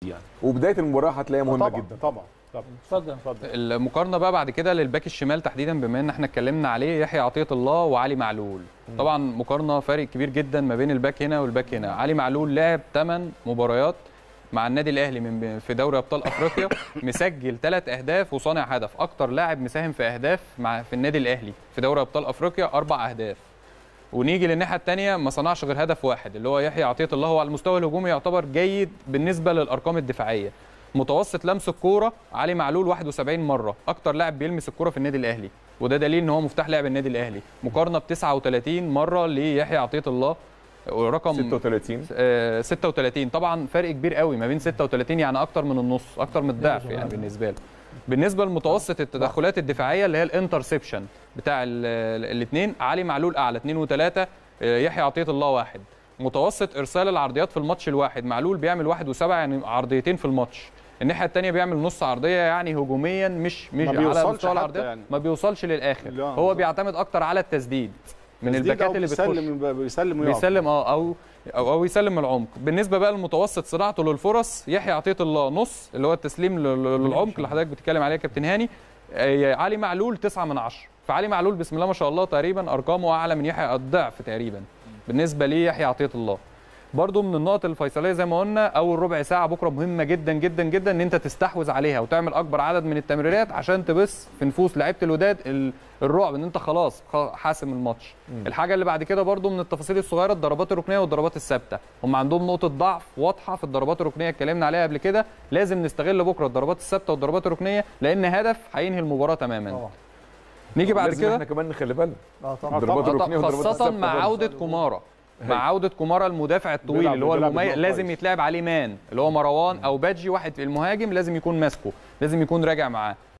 يعني وبدايه المباراه هتلاقيها مهمه طبعا جدا طبعا طبعا اتفضل اتفضل المقارنه بقى بعد كده للباك الشمال تحديدا بما ان احنا اتكلمنا عليه يحيى عطيه الله وعلي معلول طبعا مقارنه فارق كبير جدا ما بين الباك هنا والباك هنا علي معلول لعب 8 مباريات مع النادي الاهلي من في دوري ابطال افريقيا مسجل ثلاث اهداف وصانع هدف اكتر لاعب مساهم في اهداف مع في النادي الاهلي في دوري ابطال افريقيا اربع اهداف ونيجي للناحيه الثانيه ما صنعش غير هدف واحد اللي هو يحيى عطيه الله هو على المستوى الهجومي يعتبر جيد بالنسبه للارقام الدفاعيه متوسط لمس الكوره علي معلول 71 مره اكتر لاعب بيلمس الكوره في النادي الاهلي وده دليل ان هو مفتاح لعب النادي الاهلي مقارنه ب 39 مره ليحيى عطيه الله رقم 36 آه، 36 طبعا فرق كبير قوي ما بين 36 يعني اكتر من النص اكتر من الضعف يعني بالنسبه له بالنسبه لمتوسط التدخلات الدفاعيه اللي هي الانترسبشن بتاع الاثنين علي معلول اعلى 2 و3 يحيى عطيه الله واحد متوسط ارسال العرضيات في الماتش الواحد معلول بيعمل واحد وسبعة يعني عرضيتين في الماتش الناحيه الثانيه بيعمل نص عرضيه يعني هجوميا مش مش ما على بيوصلش مستوى حتى العرضيه يعني. ما بيوصلش للاخر لا، هو بالظبط. بيعتمد اكتر على التسديد من تسديد الباكات أو اللي بتخش بيسلم بيسلم ويقف. بيسلم اه او او او يسلم العمق بالنسبه بقى لمتوسط صناعته للفرص يحيى عطيه الله نص اللي هو التسليم لل- للعمق اللي حضرتك بتتكلم عليه يا كابتن هاني آه، علي معلول 9 من 10 فعلي معلول بسم الله ما شاء الله تقريبا ارقامه اعلى من يحيى الضعف تقريبا بالنسبه ليه يحيى عطيه الله برضو من النقط الفيصليه زي ما قلنا اول ربع ساعه بكره مهمه جدا جدا جدا ان انت تستحوذ عليها وتعمل اكبر عدد من التمريرات عشان تبث في نفوس لعيبه الوداد ال- الرعب ان انت خلاص خ- حاسم الماتش الحاجه اللي بعد كده برضو من التفاصيل الصغيره الضربات الركنيه والضربات الثابته هم عندهم نقطه ضعف واضحه في الضربات الركنيه اتكلمنا عليها قبل كده لازم نستغل بكره الضربات الثابته والضربات الركنيه لان هدف هينهي المباراه تماما طبعا نيجي بعد لازم كده احنا كمان نخلي بالنا اه طبعا الضربات آه، الركنيه والضربات خاصة الثابتة مع برضه. عودة كومارا مع عودة كومارا المدافع الطويل بيلعب- اللي هو بيلعب المميز بدماغه لازم كويس. يتلعب عليه مان اللي هو مروان او بادجي واحد في المهاجم لازم يكون ماسكه لازم يكون راجع معاه